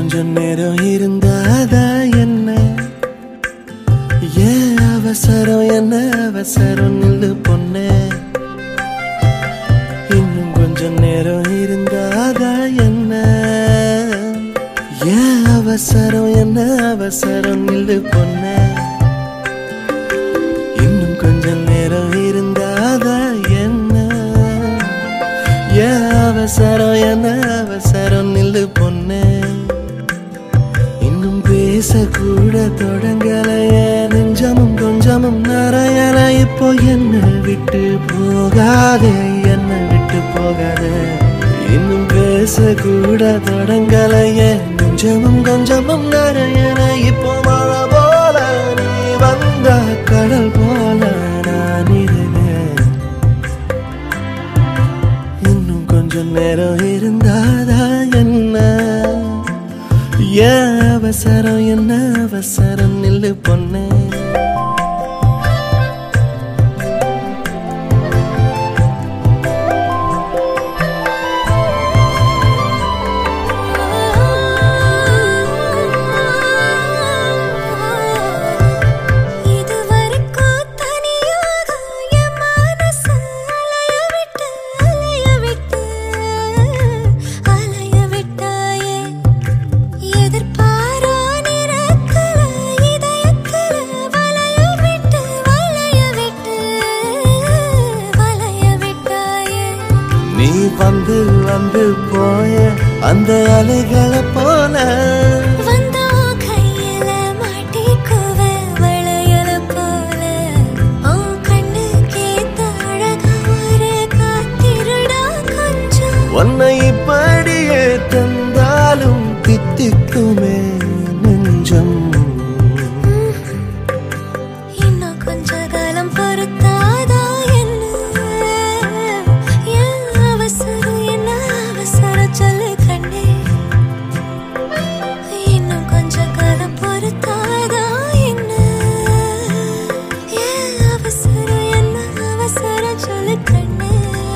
கொஞ்சம் நேரம் இருந்தாதா என்ன ஏன் அவசரம் என்ன அவசரம் நில்லு பொண்ணே இன்னும் கொஞ்சம் நேரம் இருந்தாதா என்ன ஏன் அவசரம் என்ன அவசரம் நில்லு பொண்ணே இன்னும் கொஞ்சம் நேரம் இருந்தாதா என்ன ஏன் அவசரம் என்ன அவசரம் நில்லு பொண்ணே இன்னும் பேசக்கூட தொடங்கலைய நெஞ்சமும் கொஞ்சமும் நிறையல இப்போ என்ன விட்டு போகாதே என்ன விட்டு போகாதே இன்னும் பேசக்கூட தொடங்கலைய நெஞ்சமும் கொஞ்சமும் நிறையல இப்போ மழை போல நீ வந்த கடல் போல நான் இருந்தேன் இன்னும் கொஞ்சம் நேரம் இருந்தாதா என்ன ஏன் அவசரம் என்ன அவசரம் நில்லு பொண்ணே இதுவரைக்கும் தனியாக என் மனசு அலைய விட்டு அலைய விட்டு அலைய விட்டாயே எதிர்பாரா நிறக்கல இதயக்கல வளைய விட்டு வளைய விட்டு வளைய விட்டாயே நீ வந்து வந்து போய அந்த அலைகளை போல வந்தா கையில மாட்டிக்குவ வளையல போல உன் கண்ணுக்கேத்த அழகா ஒரு காத்திருடா கொஞ்சம் உன்னை இப்படியே தந்தாலும் தித்திக்குமே நெஞ்சம் இன்னும் கொஞ்ச காலம் பொறுத்தாதா என்ன ஏன் அவசரம் என்ன அவசரம் சொல்லு கண்ணே இன்னும் கொஞ்ச காலம் பொறுத்தாதா என்ன ஏன் அவசரம் என்ன அவசரம் சொல்லு கண்ணே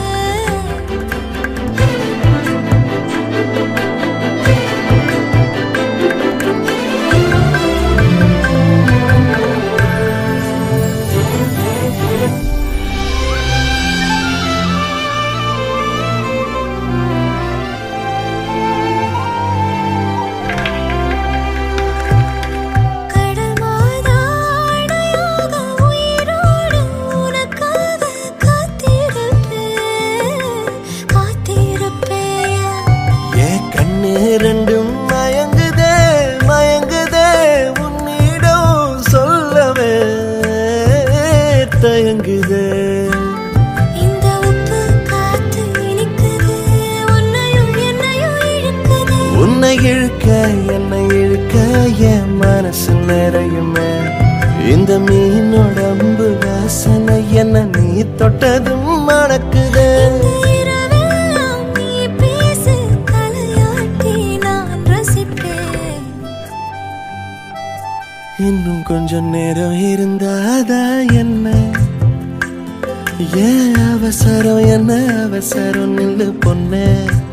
கடல் மாதாடையாக உயிரோடு உனக்காக காத்திருப்பேன் காத்திருப்பேயா ஏன் கண்ணு ரெண்டும் மயங்குதே மயங்குதே உன்னிடம் சொல்லவே தயங்குதே இந்த உப்பு காத்து இனிக்குது உன்னையும் என்னையும் இழுக்குது உன்னை இழுக்க என்னை இழுக்க என் மனசு நிறையுமே இந்த மீனோட அம்பு வாசனை என்ன நீ தொட்டதும் மணக்குதே இந்த இரவெல்லாம் நீ பேசு தலையாட்டி நான் ரசிப்பேன் இன்னும் கொஞ்சம் நேரம் இருந்தாதா என்ன ஏன் அவசரம் என்ன அவசரம் நில்லு பொண்ணே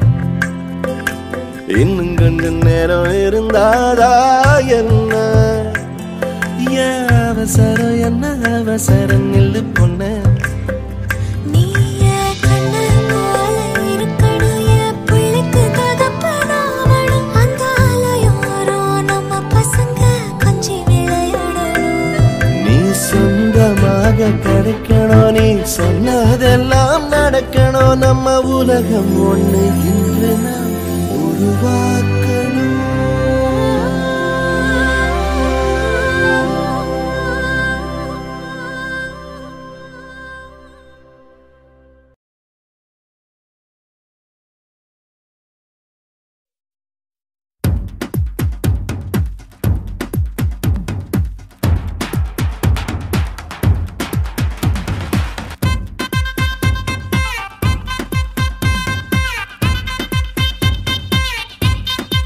இன்னும் கொஞ்சம் நேரம் இருந்தாதா என்ன ஏன் அவசரம் என்ன அவசரம் நில்லு பொண்ணே நீ என் கண்ணு போல இருக்கணும் என் பிள்ளைக்கு தகப்பனாவணும் அந்த அலையோரம் நம்ம பசங்க கொஞ்சி விளையாடணும் நீ சொந்தமாக கிடைக்கணும் நீ சொன்னதெல்லாம் நடக்கணும் நம்ம உலகம் ஒண்ணு இன்று நாம் உருவாக்கணும் ஆ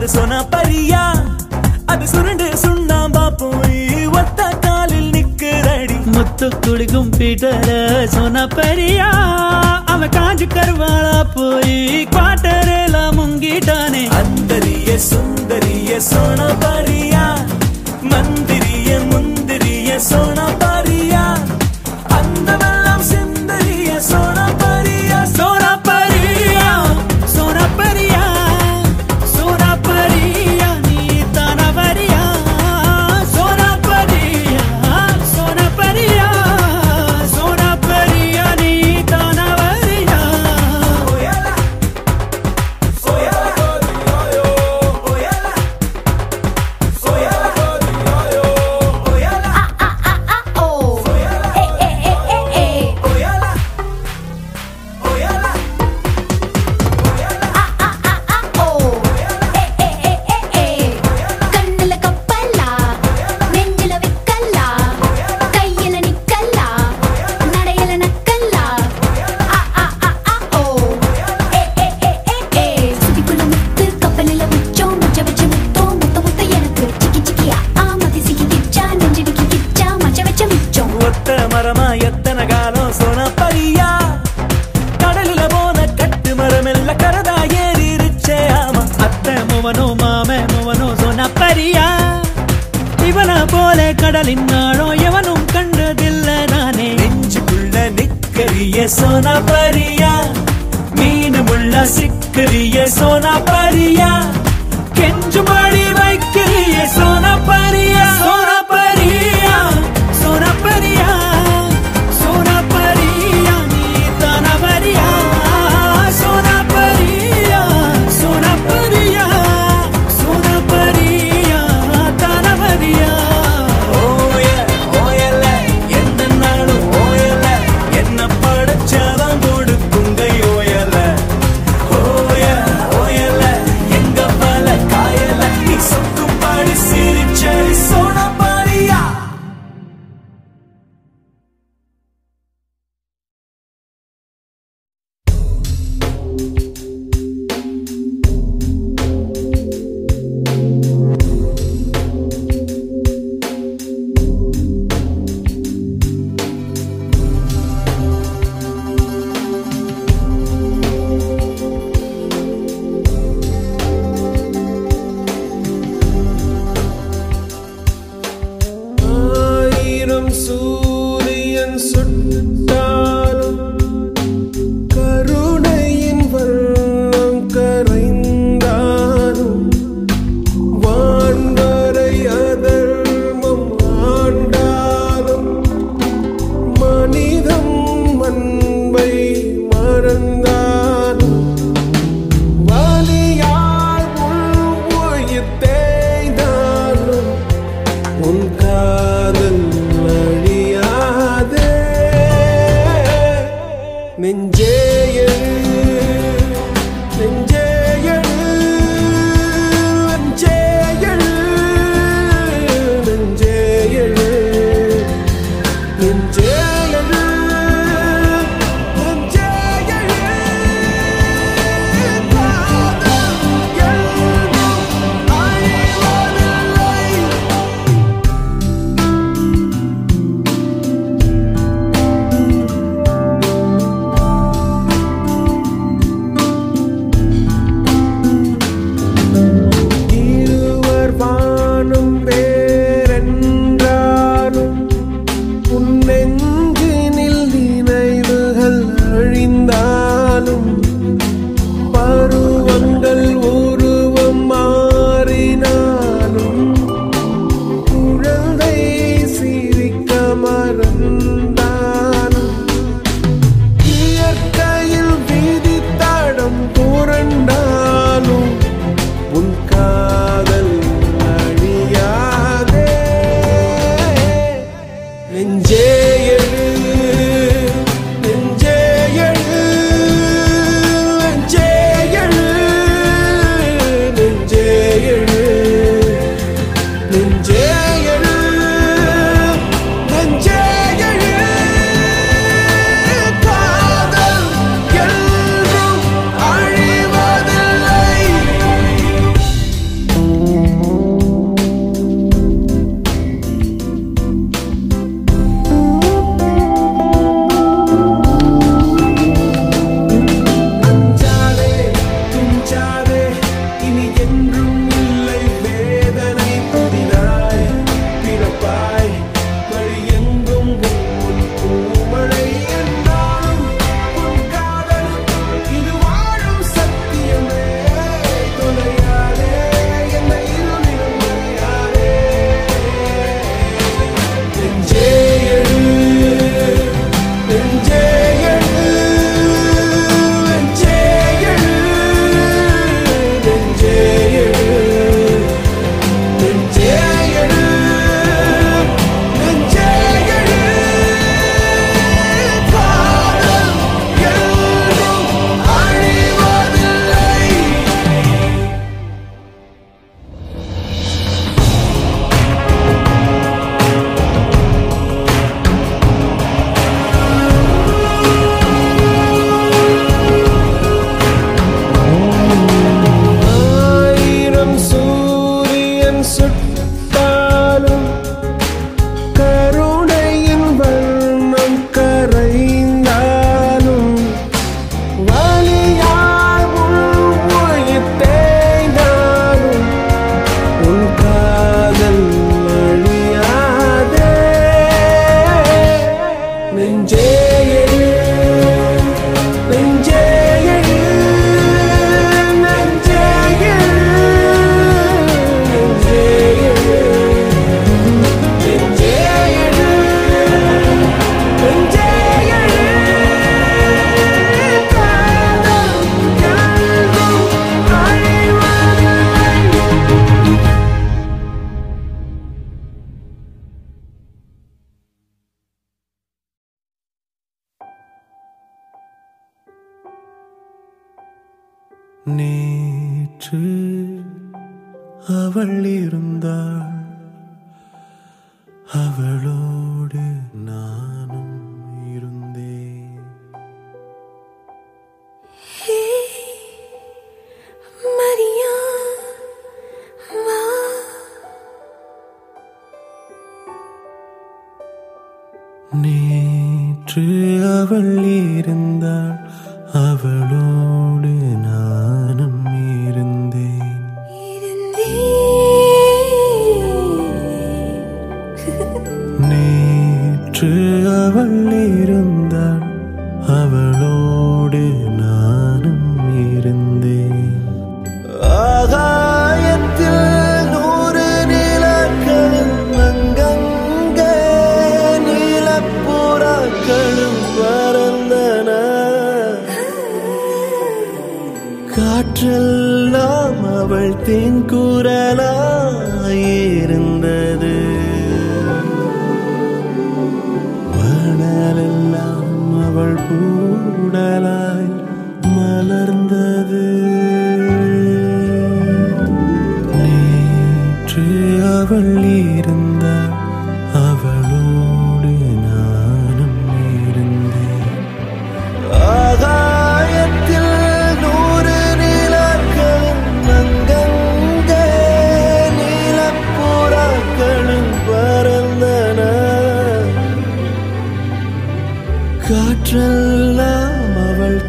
சொன்ன பரியா அது சுருண்டு சுண்ணாம்பா போய் ஒத்த காலில் நிக்குதடி முத்து குடிக்கும் பீட்டர சொன்ன பெரியா அவன் காஞ்சு கருவாளா போய் குவாட்டரேல முங்கிட்டானே அந்தரிய சுந்தரிய சோன பரியா மந்திரிய முந்திரிய சோன பரியா அந்த வெள்ளம் சிந்தரிய சோன பரியா சோனா பரியா சோனா பரியா சோனா பரியா நீ தான வரியா சோனா பரியா சோனா பரியா சோனா பரியா நீ தான வரியா Oyala, oyala, oyala, oyala, oyala, oyala, oyala. கண்ணுல கப்பல்லா நெஞ்சில விக்கல்லா கையில நிக்கல்லா நடையில நக்கல்லா ஆ ஆ ஆ ஆ ஓ ஏ ஏ ஏ ஏ ஏ சுதிக்குள்ள முத்து கப்பலில உச்சம் மச்ச வச்ச முத்தோ முத்த முத்த எனக்கு சிக்கி சிக்கியா ஆ மதி சிக்கி கிச்சா நெஞ்சிடிக்கி கிச்சா மச்ச வச்ச மிச்சம் ஒத்த மரமா எத்தனை காலம் சொன்ன பரியா கடலுல போன கட்டு மரம் எல்ல கரதா ஏறிருச்சே ஆமா அத்தை முவனோ மாமே முவனோ சொன்ன பரியா இவன போல கடலின் நாளோ எவனும் கண்டதில்ல நானே நெஞ்சுக்குள்ள நிக்கரிய சோனா பரியா மீனுமுள்ள சிக்கரிய சோனா பரியா கெஞ்சு மடி வைக்கிறிய சோனா பரியா சோனா பரியா சோனா பரியா சோனா பரியா நீ தான வரியா சோனா பரியா சோனா பரியா சோனா பரியா தான வரியா ஓய ஓயல எந்த நாளும் ஓயல என்ன படைச்சதான் கொடுக்குங்க ஓயல ஓய ஓயல எங்க பல காயல நீ சொக்கும் பாடி சிரிச்சடி சோனா பாரியா ஆயிரம் சூரியன் சுட்டாலும் கருணையின் வண்ணம் கரைந்தாலும் வான்வரை அதர்மம் ஆண்டாலும் மனிதம் அன்பை மறந்தாலும் வலியால் உள் உயிர் தேய்ந்தாலும் உன் காதல் அழியா நேற்று அவள் இருந்தாள் அவளோடு நானும் இருந்தேன் மரியா வா நேற்று அவள் இருந்தாள் அவளோடு நானும் இருந்தேன் நேற்று அவள் இருந்தாள் அவளோடு நானும் இருந்தேன் ஆகாயத்தில் நூறு நிலக்களும் அங்கங்கே நீலப்புறாக்களும் பறந்தன காற்றெல்லாம் அவள் தென்குரலாயிருந்தது மணலெல்லாம் அவள் கூடலாய் மலர்ந்தது நேற்று அவள் இருந்தாள் அவளோடு நானும் இருந்தேன் ஆகாயத்தில் நூறு நிலக்களும் அங்கங்கே நீலப்புறாக்களும் பறந்தன காற்றெல்லாம் அவள்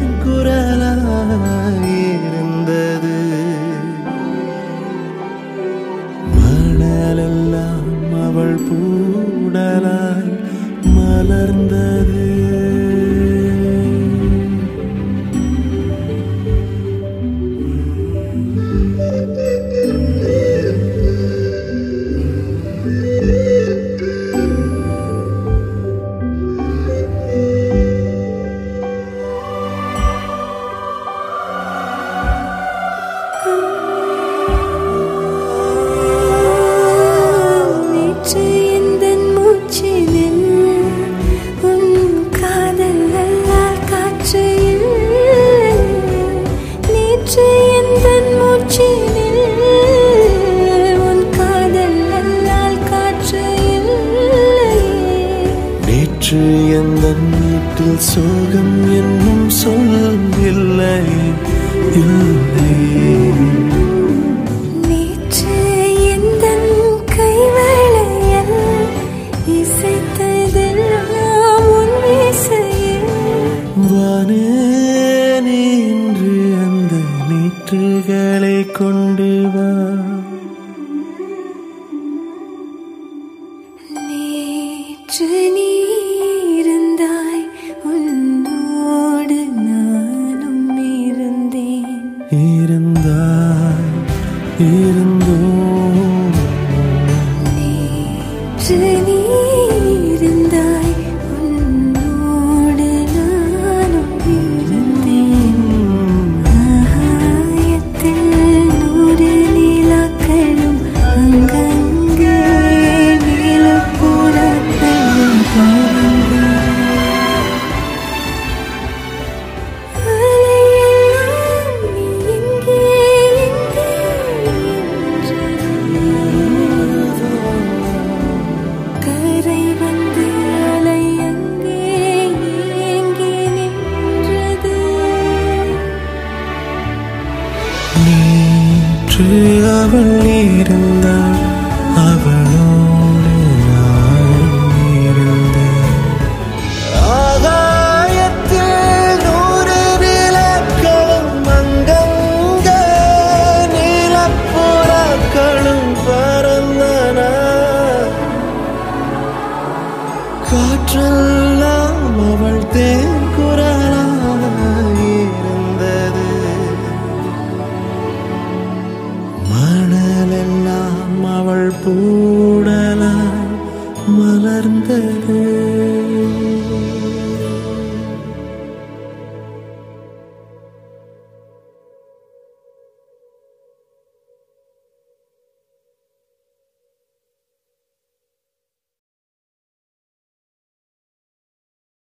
தேங்குரலாயிருந்தது மணலெல்லாம் அவள் பூடலாய் மலர்ந்தது நேற்று எந்தன் மூச்சினில் உன் காதல் அல்லால் காற்று இல்லை. நேற்று எந்தன் மூச்சினில் உன் காதல் அல்லால் காற்று இல்லை. நேற்று எந்த வீட்டில் சோகம் என்னும் சொல் இல்லை இல்லை நேற்று எந்தன் கைவளையல் இசைத்ததெல்லாம் உன் இசையில். வானே நின்று அந்த நீற்றுகளை கொண்டு வா நேற்று நீ இருந்தாய் உன்னோடு நானும் இருந்தேன் இருந்தாய் இருந்தோம் நேற்று நீ இருந்தாய் உன்னோடு நானும் இருந்தேன் ஆகாயத்தில் நூறு நிலாக்களும் அங்கங்கே நீலப்புறாக்களும் பறந்தன. அலையெல்லாம் நீ எங்கே எங்கே என்றது. கரை வந்து அலை அங்கே ஏங்கி நின்றது நேற்று அவள் இருந்தாள் அவளோடு நானும் இருந்தேன் ஆகாயத்தில் நூறு நிலக்களும் அங்கங்கே நீலப்புறாக்களும் பறந்தன காற்றெல்லாம் அவள் தேங்குரலாயிருந்தது மணலெல்லாம் அவள் பூடலாய் மலர்ந்தது